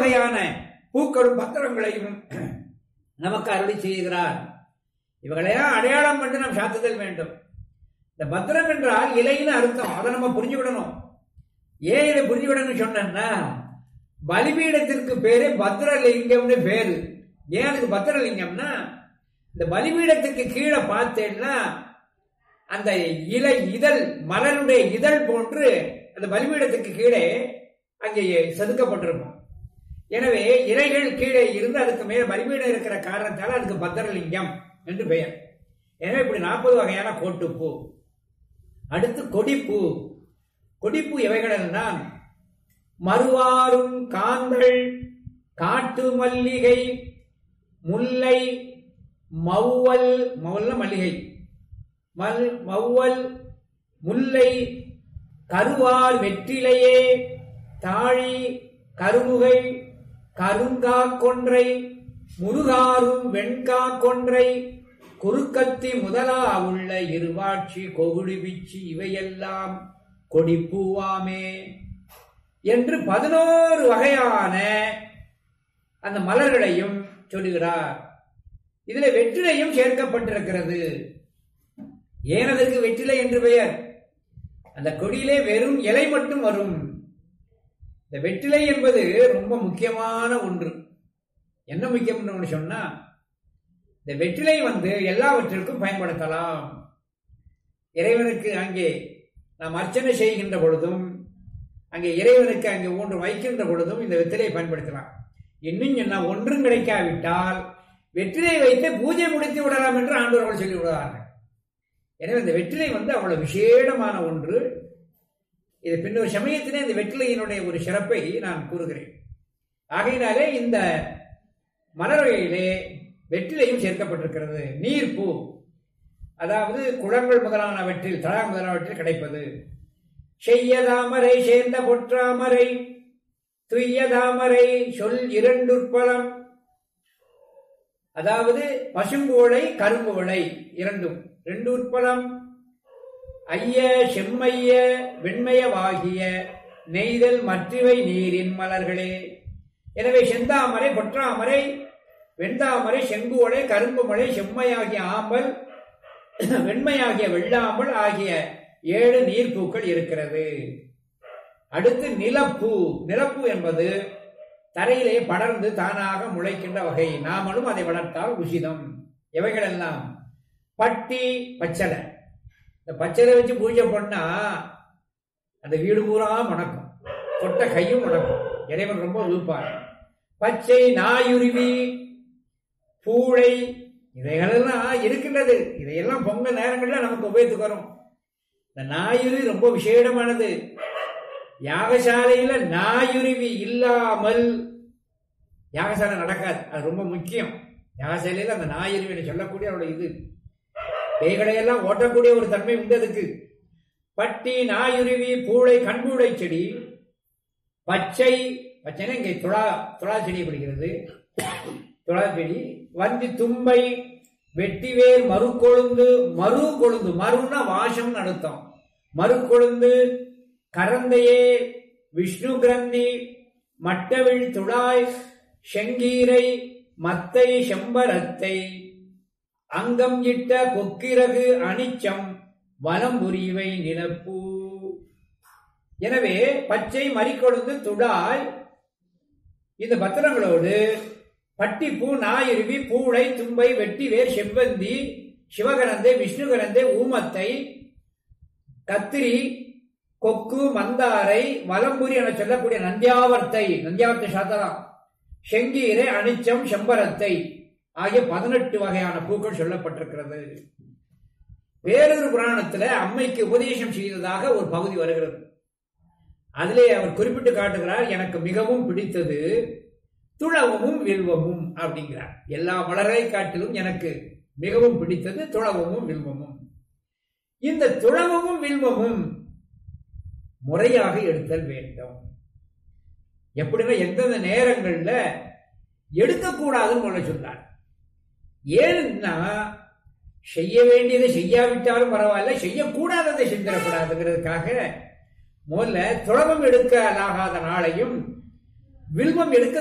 வகையான பூக்களும் பத்திரங்களையும் நமக்கு அருளி செய்கிறார் இவங்களையெல்லாம் அடையாளம் பண்ணி நாம் சாத்துதல் வேண்டும் இந்த பத்திரம் என்றால் இலைன்னு அர்த்தம் அதை நம்ம புரிஞ்சுவிடணும் ஏன் இதை புரிஞ்சுவிடணும்னு சொன்னேன்னா பலிபீடத்திற்கு பேரு பத்ரலிங்கம்னு பேரு ஏன் அதுக்கு பத்ரலிங்கம்னா இந்த பலிபீடத்துக்கு கீழே பார்த்தேன்னா அந்த இலை இதழ் மலருடைய இதழ் போன்று அந்த பலிபீடத்துக்கு கீழே அங்கே செதுக்கப்பட்டிருக்கும் எனவே இலைகள் கீழே இருந்து அதுக்கு மேல பலிபீடம் இருக்கிற காரணத்தால் அதுக்கு பத்திரலிங்கம் என்று பெயர் எனவே இப்படி நாற்பது வகையான கோட்டுப்பூ அடுத்து கொடிப்பூ கொடிப்பூ எவைகளெல்லாம் மறுவாரும் காந்தள் காட்டு மல்லிகை முல்லை மௌவல் மௌவல்ல மல்லிகை மல் மௌவல் முல்லை கருவார் வெற்றிலையே தாழி கருமுகை கருங்கா கொன்றை முருகாரும் வெண்கா கொன்றை குறுக்கத்தி முதலா உள்ள இருவாட்சி கொகுடி பிச்சி இவையெல்லாம் கொடிப்பூவாமே என்று பதினோரு வகையான அந்த மலர்களையும் சொல்லுகிறார் இதுல வெற்றிலையும் சேர்க்கப்பட்டிருக்கிறது ஏன் அதற்கு வெற்றிலை என்று பெயர் அந்த கொடியிலே வெறும் இலை மட்டும் வரும் இந்த வெற்றிலை என்பது ரொம்ப முக்கியமான ஒன்று என்ன முக்கியம்னு ஒன்று சொன்னா இந்த வெற்றிலை வந்து எல்லாவற்றிற்கும் பயன்படுத்தலாம் இறைவனுக்கு அங்கே நாம் அர்ச்சனை செய்கின்ற பொழுதும் அங்கே இறைவனுக்கு அங்கே ஒன்று வைக்கின்ற பொழுதும் இந்த வெற்றிலையை பயன்படுத்தலாம் இன்னும் என்ன ஒன்றும் கிடைக்காவிட்டால் வெற்றிலை வைத்து பூஜை முடித்து விடலாம் என்று ஆண்டவர்கள் சொல்லி விடுவார்கள் எனவே இந்த வெற்றிலை வந்து அவ்வளவு விசேடமான ஒன்று இது பின்னொரு சமயத்திலே இந்த வெற்றிலையினுடைய ஒரு சிறப்பை நான் கூறுகிறேன் ஆகையினாலே இந்த மலர்வகையிலே வெற்றிலையும் சேர்க்கப்பட்டிருக்கிறது நீர்ப்பூ அதாவது குளங்கள் முதலானவற்றில் தலா முதலானவற்றில் கிடைப்பது செய்யதாமரை சேர்ந்த பொற்றாமரை துய்யதாமரை சொல் இரண்டுற்பலம் அதாவது பசும்புவளை கரும்புவளை இரண்டும் ரெண்டு உட்பலம் ஐய செம்மைய வெண்மையவாகிய நெய்தல் மற்றவை நீரின் மலர்களே எனவே செந்தாமரை பொற்றாமரை வெண்தாமரை செங்குவளை கரும்பு மலை செம்மையாகிய ஆம்பல் வெண்மையாகிய வெள்ளாம்பல் ஆகிய ஏழு நீர்ப்பூக்கள் இருக்கிறது அடுத்து நிலப்பூ நிலப்பூ என்பது தரையிலே படர்ந்து தானாக முளைக்கின்ற வகை நாமளும் அதை வளர்த்தால் உசிதம் எவைகளெல்லாம் பட்டி பச்சலை இந்த பச்சலை வச்சு பூஜை பண்ணா அந்த வீடு பூரா மணக்கும் தொட்ட கையும் மணக்கும் இறைவன் ரொம்ப விழுப்பார் பச்சை நாயுருவி பூளை இவைகளெல்லாம் இருக்கின்றது இதையெல்லாம் பொங்கல் நேரங்களில் நமக்கு உபயோகத்துக்கு வரும் இந்த நாயுருவி ரொம்ப விசேடமானது யாகசாலையில நாயுருவி இல்லாமல் யாகசாலை நடக்காது அது ரொம்ப முக்கியம் யாகசாலையில அந்த நாயுருவி சொல்லக்கூடிய அவரோட இது பேய்களையெல்லாம் ஓட்டக்கூடிய ஒரு தன்மை உண்டு அதுக்கு பட்டி நாயுருவி பூளை கண்பூளை செடி பச்சை பச்சைனா இங்கே துளா துளா செடி பிடிக்கிறது துளா செடி வந்தி தும்பை வெட்டிவேர் மறு கொழுந்து மறு கொழுந்து மறுனா வாசம் அர்த்தம் மறு கொழுந்து கரந்தையே விஷ்ணு கிரந்தி மட்டவிழ் துளாய் செங்கீரை மத்தை செம்பரத்தை அங்கம் இட்ட கொக்கிரகு அனிச்சம் வலம்புரிவை நிலப்பூ எனவே பச்சை மறிக்கொழுந்து துடாய் இந்த பத்திரங்களோடு பட்டிப்பூ நாயிருவி பூளை தும்பை வெட்டிவேர் செவ்வந்தி சிவகரந்தை விஷ்ணுகரந்தை ஊமத்தை கத்திரி கொக்கு மந்தாரை வலம்புரி என சொல்லக்கூடிய நந்தியாவர்த்தை நந்தியாவர்த்தை சாத்தலாம் செங்கீரை அனிச்சம் செம்பரத்தை ஆகிய பதினெட்டு வகையான பூக்கள் சொல்லப்பட்டிருக்கிறது வேறொரு புராணத்துல அம்மைக்கு உபதேசம் செய்ததாக ஒரு பகுதி வருகிறது அதிலே அவர் குறிப்பிட்டு காட்டுகிறார் எனக்கு மிகவும் பிடித்தது துளவமும் வில்வமும் அப்படிங்கிறார் எல்லா மலரை காட்டிலும் எனக்கு மிகவும் பிடித்தது துளவமும் வில்வமும் இந்த துளவமும் வில்வமும் முறையாக எடுத்தல் வேண்டும் எப்படின்னா எந்தெந்த நேரங்கள்ல எடுக்கக்கூடாதுன்னு சொல்ல சொன்னார் ஏன்னா செய்ய வேண்டியதை செய்யாவிட்டாலும் பரவாயில்ல செய்யக்கூடாததை செஞ்சிடக்கூடாதுங்கிறதுக்காக முதல்ல துளவம் எடுக்க ஆகாத நாளையும் வில்வம் எடுக்க